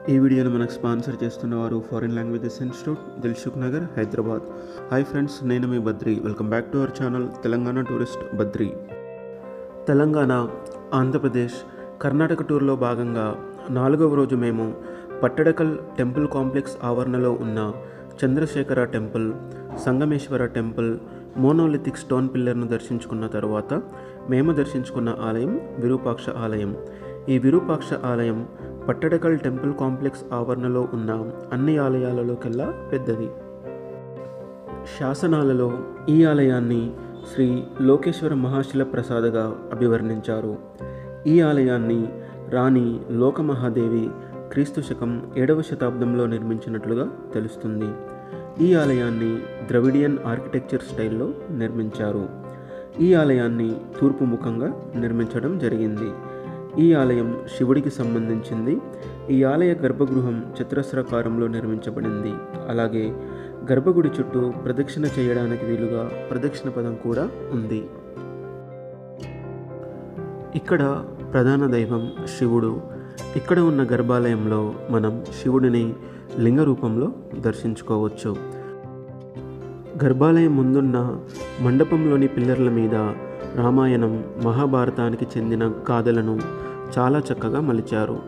ఈ వీడియోను మనకు స్పాన్సర్ చేస్తున్న వారు foreign languages institute Dilsukh Nagar Hyderabad hi friends నేను మీ Badri welcome back to our channel Telangana tourist Badri Telangana Andhra Pradesh Karnataka టూర్లో భాగంగా నాలుగవ రోజు మేము పట్టడకల్ టెంపుల్ కాంప్లెక్స్ ఆవరణలో ఉన్న Chandrasekhara temple Sangameswara temple monolithic stone పిల్లర్ను దర్శించుకున్న తర్వాత మేము దర్శించుకున్న ఆలయం విరూపాక్ష ఆలయం ఈ విరూపాక్ష ఆలయం పట్టడకల్ టెంపుల్ కాంప్లెక్స్ ఆవరణలో ఉన్న అన్ని ఆలయాలలోకెల్లా పెద్దది శాసనాలలో ఈ ఆలయాన్ని శ్రీ లోకేశ్వర మహాశిల ప్రసాదగా అభివర్ణించారు ఈ ఆలయాన్ని రాణి లోకమహాదేవి క్రీస్తు శకం ఏడవ శతాబ్దంలో నిర్మించినట్లుగా తెలుస్తుంది ఈ ఆలయాన్ని ద్రవిడియన్ ఆర్కిటెక్చర్ స్టైల్లో నిర్మించారు ఈ ఆలయాన్ని తూర్పు ముఖంగా నిర్మించడం జరిగింది ఈ ఆలయం శివుడికి సంబంధించింది ఈ ఆలయ గర్భగృహం చతురస్రాకారంలో నిర్మించబడింది అలాగే గర్భగుడి చుట్టూ ప్రదక్షిణ చేయడానికి వీలుగా ప్రదక్షిణ పదం కూడా ఉంది ఇక్కడ ప్రధాన దైవం శివుడు ఇక్కడ ఉన్న గర్భాలయంలో మనం శివుడిని లింగ రూపంలో దర్శించుకోవచ్చు గర్భాలయం ముందున్న మండపంలోని పిల్లర్ల మీద రామాయణం మహాభారతానికి చెందిన గాథలను చాలా చక్కగా మలిచారు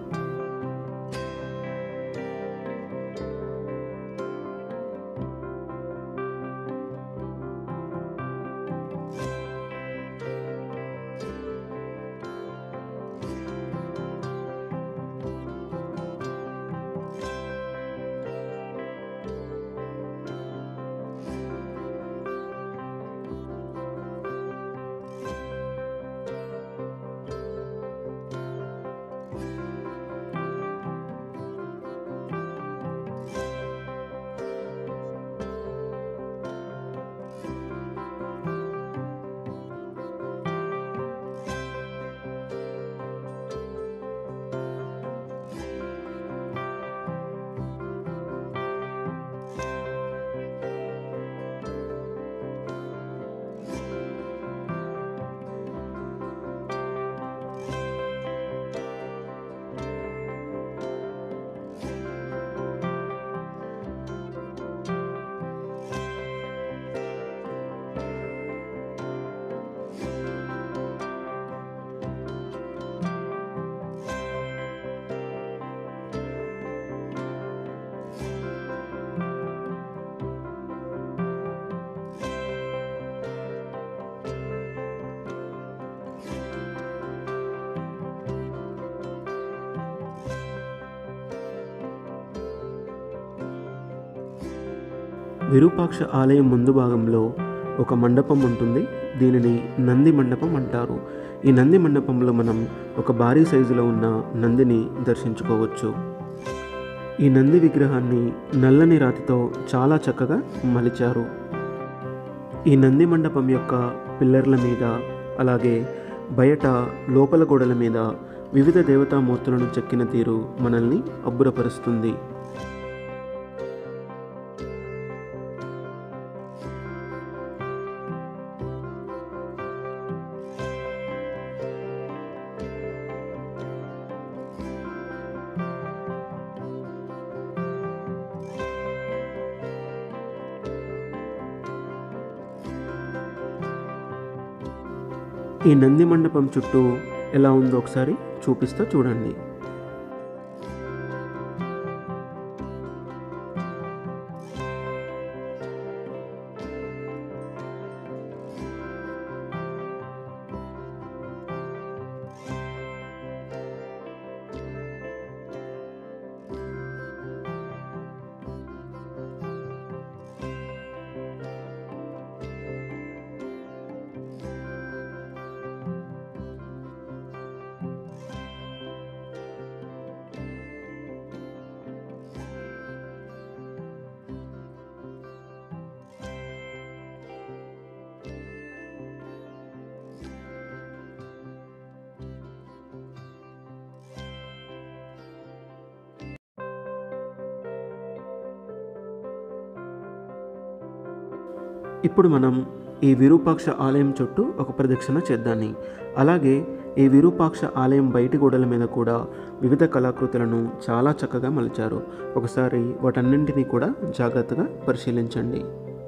విరూపాక్ష ఆలయం ముందు భాగంలో ఒక మండపం ఉంటుంది దీనిని నంది మండపం అంటారు ఈ నంది మండపంలో మనం ఒక భారీ సైజులో ఉన్న నందిని దర్శించుకోవచ్చు ఈ నంది విగ్రహాన్ని నల్లని రాతితో చాలా చక్కగా మలిచారు ఈ నంది మండపం యొక్క పిల్లర్ల మీద అలాగే బయట లోపల గోడల మీద వివిధ దేవతామూర్తులను చెక్కిన తీరు మనల్ని అబ్బురపరుస్తుంది ఈ నంది మండపం చుట్టూ ఎలా ఉందో ఒకసారి చూపిస్తా చూడండి ఇప్పుడు మనం ఈ విరూపాక్ష ఆలయం చుట్టూ ఒక ప్రదక్షిణ చేద్దాన్ని అలాగే ఈ విరూపాక్ష ఆలయం బయటి గోడల మీద కూడా వివిధ కళాకృతులను చాలా చక్కగా మలిచారు ఒకసారి వాటన్నింటినీ కూడా జాగ్రత్తగా పరిశీలించండి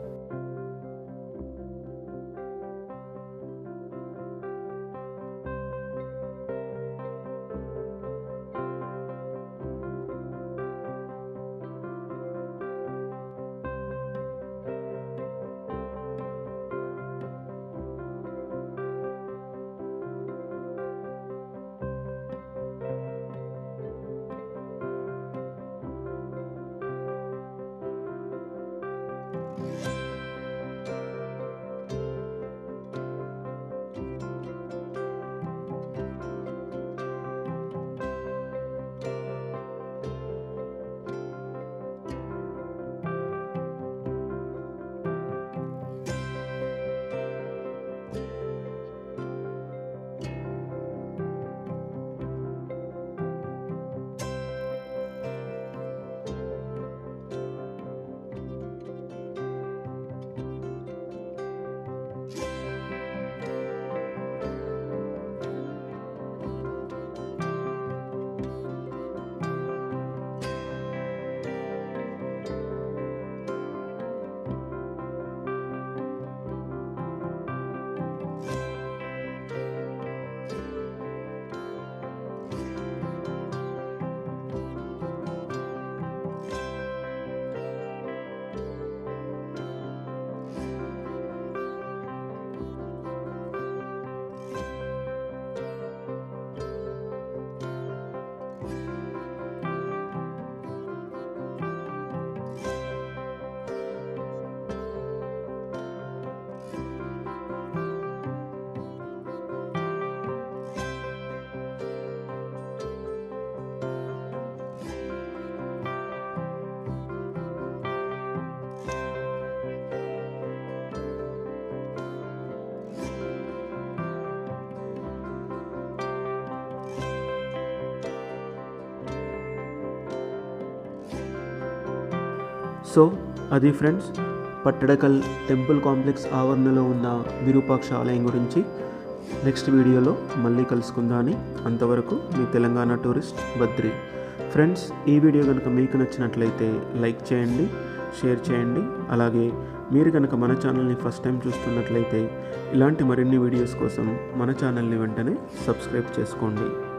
సో అది ఫ్రెండ్స్ పట్టడకల్ టెంపుల్ కాంప్లెక్స్ ఆవరణలో ఉన్న విరూపాక్ష ఆలయం గురించి నెక్స్ట్ వీడియోలో మళ్ళీ కలుసుకుందామని అంతవరకు మీ తెలంగాణ టూరిస్ట్ బద్రి ఫ్రెండ్స్ ఈ వీడియో కనుక మీకు నచ్చినట్లయితే లైక్ చేయండి షేర్ చేయండి అలాగే మీరు కనుక మన ఛానల్ని ఫస్ట్ టైం చూస్తున్నట్లయితే ఇలాంటి మరిన్ని వీడియోస్ కోసం మన ఛానల్ని వెంటనే సబ్స్క్రైబ్ చేసుకోండి